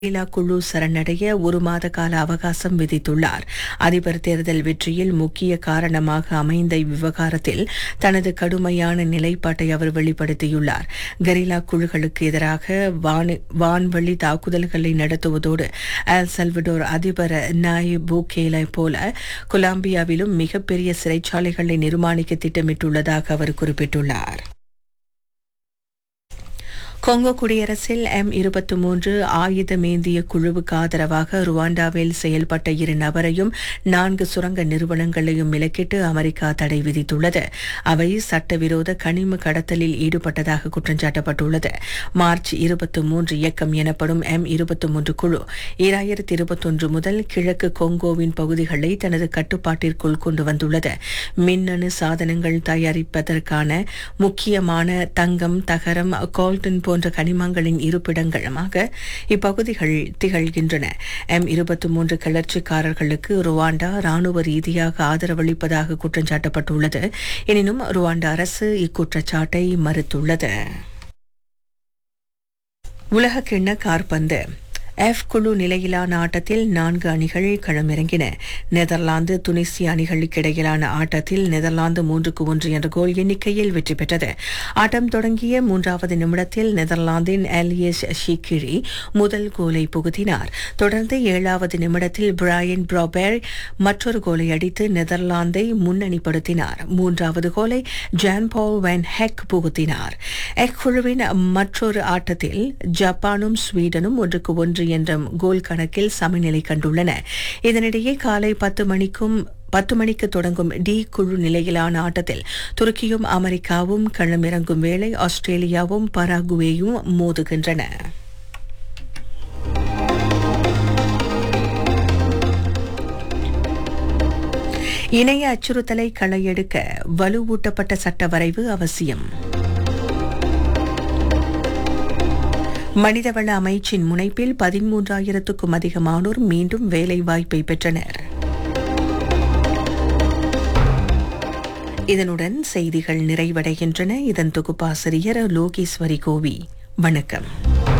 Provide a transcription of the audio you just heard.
guerrilla குழு சரணடைய ஒரு மாத கால அவகாசம் விதித்துள்ளார் அதிபர் தேர்தல் வெற்றியில் முக்கிய காரணமாக அமைந்த இவ்விவகாரத்தில் தனது கடுமையான நிலைப்பாட்டை அவர் வெளிப்படுத்தியுள்ளார் கெரில்லா குழுக்களுக்கு எதிராக வானி- வான்வழி தாக்குதல்களை நடத்துவதோடு அல் சல்வடோர் அதிபர் நாயிப் பூகேலை போல கொலம்பியாவிலும் மிகப்பெரிய சிறைச்சாலைகளை நிர்மாணிக்க திட்டமிட்டுள்ளதாக அவர் குறிப்பிட்டுள்ளார் கொங்கோ குடியரசில் எம் இருபத்தி மூன்று ஆயுதமேந்திய குழுவுக்கு ஆதரவாக ருவாண்டாவில் செயல்பட்ட இரு நபரையும் நான்கு சுரங்க நிறுவனங்களையும் இலக்கிட்டு அமெரிக்கா தடை விதித்துள்ளது அவை சட்டவிரோத கனிம கடத்தலில் ஈடுபட்டதாக குற்றஞ்சாட்டப்பட்டுள்ளது மார்ச் இருபத்தி மூன்று இயக்கம் எனப்படும் எம் இருபத்தி மூன்று குழு ஈராயிரத்தி இருபத்தொன்று முதல் கிழக்கு கொங்கோவின் பகுதிகளை தனது கட்டுப்பாட்டிற்குள் கொண்டு வந்துள்ளது மின்னணு சாதனங்கள் தயாரிப்பதற்கான முக்கியமான தங்கம் தகரம் கோல்டன் போன்ற கனிமங்களின் இருப்பிடங்களுமாக இப்பகுதிகள் திகழ்கின்றன எம் இருபத்தி மூன்று கிளர்ச்சிக்காரர்களுக்கு ருவாண்டா ராணுவ ரீதியாக ஆதரவளிப்பதாக குற்றஞ்சாட்டப்பட்டுள்ளது எனினும் ருவாண்டா அரசு இக்குற்றச்சாட்டை மறுத்துள்ளது உலகக்கிண்ண காற்பந்து எஃப் குழு நிலையிலான ஆட்டத்தில் நான்கு அணிகள் களமிறங்கின நெதர்லாந்து துனிசிய அணிகளுக்கு இடையிலான ஆட்டத்தில் நெதர்லாந்து மூன்றுக்கு ஒன்று என்ற கோல் எண்ணிக்கையில் வெற்றி பெற்றது ஆட்டம் தொடங்கிய மூன்றாவது நிமிடத்தில் நெதர்லாந்தின் எலியஸ் ஷிக்கிரி முதல் கோலை புகுத்தினார் தொடர்ந்து ஏழாவது நிமிடத்தில் பிராயன் ப்ராபேர் மற்றொரு கோலை அடித்து நெதர்லாந்தை முன்னணிப்படுத்தினார் மூன்றாவது கோலை ஜான் பால் வென் ஹெக் புகுத்தினார் எக் குழுவின் மற்றொரு ஆட்டத்தில் ஜப்பானும் ஸ்வீடனும் ஒன்றுக்கு ஒன்று என்ற கோல் கணக்கில் சமநிலை கண்டுள்ளன இதனிடையே காலை பத்து மணிக்கும் பத்து மணிக்கு தொடங்கும் டி குழு நிலையிலான ஆட்டத்தில் துருக்கியும் அமெரிக்காவும் களமிறங்கும் வேளை ஆஸ்திரேலியாவும் பராகுவேயும் மோதுகின்றன இணைய அச்சுறுத்தலை களையெடுக்க வலுவூட்டப்பட்ட சட்ட வரைவு அவசியம் மனிதவள அமைச்சின் முனைப்பில் பதிமூன்றாயிரத்துக்கும் அதிகமானோர் மீண்டும் வேலைவாய்ப்பை பெற்றனர் இதனுடன் செய்திகள் நிறைவடைகின்றன இதன் தொகுப்பாசிரியர் லோகேஸ்வரி கோவி வணக்கம்